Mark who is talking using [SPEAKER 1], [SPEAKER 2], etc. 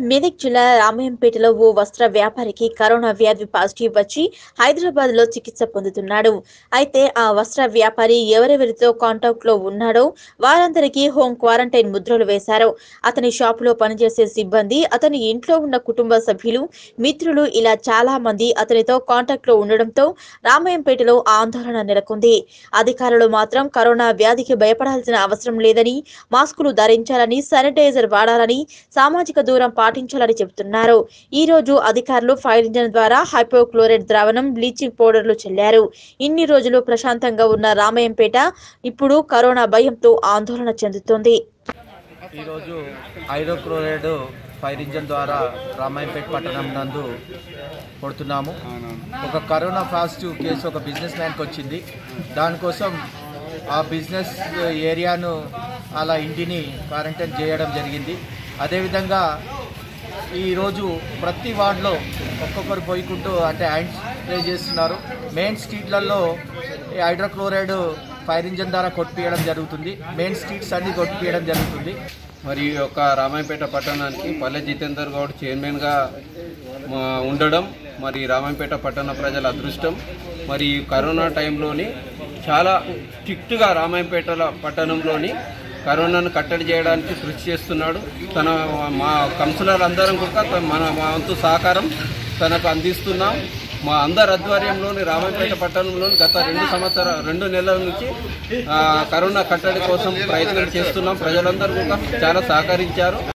[SPEAKER 1] మెదక్ జిల్లా రామాయంపేటలో ఓ వస్త్ర వ్యాపారికి కరోనా వ్యాధి పాజిటివ్ వచ్చి హైదరాబాద్ లో చికిత్స పొందుతున్నాడు అయితే ఆ వస్త్ర వ్యాపారి ఎవరెవరితో కాంటాక్ట్ లో ఉన్నాడో వారందరికీ హోం క్వారంటైన్ ముద్రలు వేశారు అతని షాపులో పనిచేసే సిబ్బంది అతని ఇంట్లో ఉన్న కుటుంబ సభ్యులు మిత్రులు ఇలా చాలా మంది అతనితో కాంటాక్ట్ లో ఉండడంతో రామాయంపేటలో ఆందోళన నెలకొంది అధికారులు మాత్రం కరోనా వ్యాధికి భయపడాల్సిన అవసరం లేదని మాస్కులు ధరించాలని శానిటైజర్ వాడాలని సామాజిక దూరం పాటించాలని చెబుతున్నారు ఈ రోజు అధికారులు ఫైర్ ఇంజన్ ద్వారా హైపోక్లోరైడ్ ద్రావణం బ్లీచింగ్ పౌడర్లు చెల్లారు ఇన్ని రోజులు ప్రశాంతంగా ఉన్న రామయ్యంపేట ఇప్పుడు కరోనా భయంతో ఆందోళన చెందుతోంది
[SPEAKER 2] ఈరోజు హైడ్రోక్లోరైడ్ ఫైర్ ఇంజన్ ద్వారా రామాయంపేట పట్టణం నందు కొడుతున్నాము ఒక కరోనా పాజిటివ్ కేసు ఒక బిజినెస్ మ్యాన్కి వచ్చింది దానికోసం ఆ బిజినెస్ ఏరియాను అలా ఇంటిని క్వారంటైన్ చేయడం జరిగింది అదేవిధంగా ఈరోజు ప్రతి వార్డులో ఒక్కొక్కరు పోయికుంటూ అంటే హ్యాండ్ స్ప్రే చేస్తున్నారు మెయిన్ స్ట్రీట్లలో ఈ హైడ్రోక్లోరైడ్ ఫైర్ ఇంజన్ ద్వారా కొట్టిపియడం జరుగుతుంది మెయిన్ స్ట్రీట్స్ అన్ని కొట్టిపియడం జరుగుతుంది
[SPEAKER 3] మరి ఈ యొక్క రామాయంపేట పట్టణానికి పల్లె జితేందర్ గౌడ్ చైర్మన్గా మా ఉండడం మరి రామాయంపేట పట్టణ ప్రజల అదృష్టం మరి ఈ కరోనా టైంలోని చాలా స్ట్రిక్ట్గా రామాయంపేట పట్టణంలోని కరోనాను కట్టడి చేయడానికి కృషి చేస్తున్నాడు తన మా కౌన్సిలర్ అందరం కూడా తన- మన మా వంతు సహకారం తనకు అందిస్తున్నాం మా అందరి ఆధ్వర్యంలోని రామాయపేట పట్టణంలోని గత రెండు సంవత్సరాల రెండు నెలల నుంచి ఆ, కరోనా కట్టడి కోసం ప్రయత్నం చేస్తున్నాం ప్రజలందరూ కూడా చాలా సహకరించారు